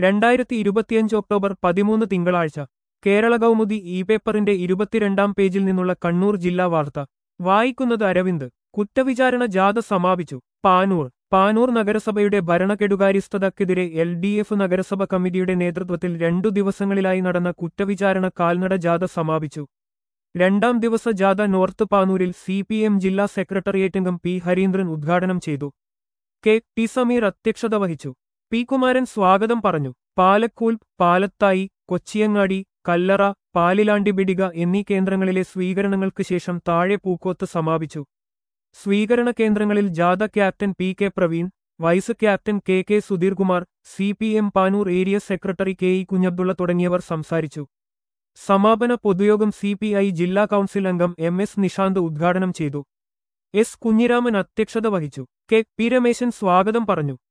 രണ്ടായിരത്തി ഇരുപത്തിയഞ്ച് ഒക്ടോബർ പതിമൂന്ന് തിങ്കളാഴ്ച കേരള കൗമുദി ഇ പേപ്പറിന്റെ ഇരുപത്തിരണ്ടാം പേജിൽ നിന്നുള്ള കണ്ണൂർ ജില്ലാ വാർത്ത വായിക്കുന്നത് അരവിന്ദ് കുറ്റവിചാരണ ജാഥ സമാപിച്ചു പാനൂർ പാനൂർ നഗരസഭയുടെ ഭരണകെടുകാര്യസ്ഥതക്കെതിരെ എൽ ഡി എഫ് നഗരസഭ കമ്മിറ്റിയുടെ നേതൃത്വത്തിൽ രണ്ടു ദിവസങ്ങളിലായി നടന്ന കുറ്റവിചാരണ കാൽനട ജാഥ സമാപിച്ചു രണ്ടാം ദിവസ ജാഥ നോർത്ത് പാനൂരിൽ സി പി എം ജില്ലാ സെക്രട്ടേറിയറ്റംഗം പി ഹരീന്ദ്രൻ ഉദ്ഘാടനം ചെയ്തു കെ ടി സമീർ അധ്യക്ഷത വഹിച്ചു പി കുമാരൻ സ്വാഗതം പറഞ്ഞു പാലക്കൂൽ പാലത്തായി കൊച്ചിയങ്ങാടി കല്ലറ പാലിലാണ്ടി ബിഡിക എന്നീ കേന്ദ്രങ്ങളിലെ സ്വീകരണങ്ങൾക്ക് ശേഷം താഴെ പൂക്കോത്ത് സമാപിച്ചു സ്വീകരണ കേന്ദ്രങ്ങളിൽ ജാഥ captain P K Praveen vice captain K K Sudheerkumar C P M Panoor area secretary K E Kunhabdulla തുടങ്ങിയവർ സംസാരിച്ചു സമാപന പൊതുയോഗം സി പി ഐ ജില്ലാ കൗൺസിൽ അംഗം എം എസ് നിഷാന്ത് ഉദ്ഘാടനം ചെയ്തു എസ് കുഞ്ഞിരാമൻ അധ്യക്ഷത വഹിച്ചു കെ പി രമേശൻ സ്വാഗതം പറഞ്ഞു